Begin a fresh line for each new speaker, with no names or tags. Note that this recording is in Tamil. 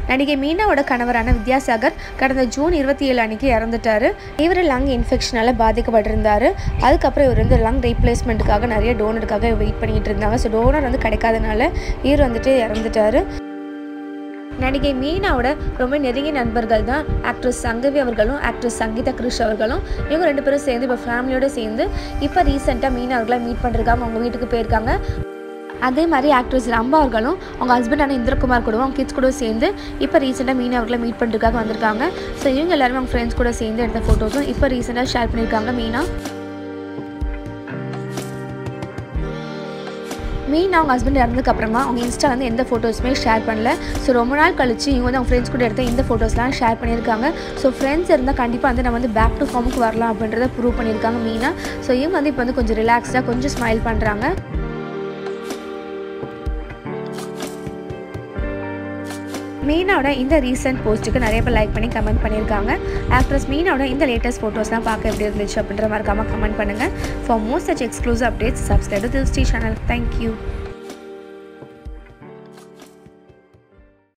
நடிகை மீனாவோட கணவரான வித்யாசாகர் கடந்த ஜூன் இருபத்தி ஏழு அன்னைக்கு இறந்துட்டாரு இவர் லங் இன்ஃபெக்ஷனால பாதிக்கப்பட்டிருந்தாரு அதுக்கப்புறம் இவர் வந்து லங் ரீப்ளேஸ்மெண்ட்டுக்காக நிறைய டோனருக்காக வெயிட் பண்ணிட்டு இருந்தாங்க ஸோ டோனர் வந்து கிடைக்காதனால இவர் வந்துட்டு இறந்துட்டாரு நடிகை மீனாவோட ரொம்ப நெருங்கிய நண்பர்கள் தான் ஆக்ட்ரஸ் சங்கவி அவர்களும் ஆக்ட்ரஸ் சங்கீதா கிருஷ் அவர்களும் இவங்க ரெண்டு பேரும் சேர்ந்து இப்போ ஃபேமிலியோட சேர்ந்து இப்போ ரீசெண்டாக மீனா அவர்களை மீட் பண்ணுறதுக்காக அவங்க வீட்டுக்கு போயிருக்காங்க அதே மாதிரி ஆக்ட்ரஸ் ரம்பா அவர்களும் அவங்க ஹஸ்பண்டான இந்திரகுமார் கூடவும் அவங்க கிட்ஸ் கூட சேர்ந்து இப்போ ரீசெண்டாக மீனா அவர்களை மீட் பண்ணுறதுக்காக வந்திருக்காங்க ஸோ இவங்க எல்லாருமே அவங்க ஃப்ரெண்ட்ஸ் கூட சேர்ந்து எடுத்த ஃபோட்டோஸும் இப்போ ரீசெண்டாக ஷேர் பண்ணியிருக்காங்க மீனா மீன் அவங்க ஹஸ்பண்ட் இறந்ததுக்கு அப்புறமா அவங்க இன்ஸ்டா வந்து எந்த ஃபோட்டோஸுமே ஷேர் பண்ணல ஸோ ரொம்ப நாள் கழிச்சு இவங்க வந்து அவங்க ஃப்ரெண்ட்ஸ் கூட எடுத்த இந்த ஃபோட்டோஸ்லாம் ஷேர் பண்ணியிருக்காங்க ஸோ ஃப்ரெண்ட்ஸ் இருந்தால் கண்டிப்பாக வந்து நம்ம வந்து பேக் டு ஃபார்முக்கு வரலாம் அப்படின்றத ப்ரூவ் பண்ணியிருக்காங்க மீனா ஸோ இவங்க வந்து இப்போ வந்து கொஞ்சம் ரிலாக்ஸ்டாக கொஞ்சம் ஸ்மைல் பண்ணுறாங்க மீனாவோட இந்த ரீசெண்ட் போஸ்ட்டுக்கு நிறைய பேர் லைக் பண்ணி கமெண்ட் பண்ணியிருக்காங்க ஆக்ட்ரஸ் மீனாவோட இந்த லேட்டஸ்ட் ஃபோட்டோஸ்லாம் பார்க்க எப்படி இருந்துச்சு அப்படின்ற மறக்காமல் கமெண்ட் பண்ணுங்கள் for most such exclusive updates subscribe to Dil Sri channel thank you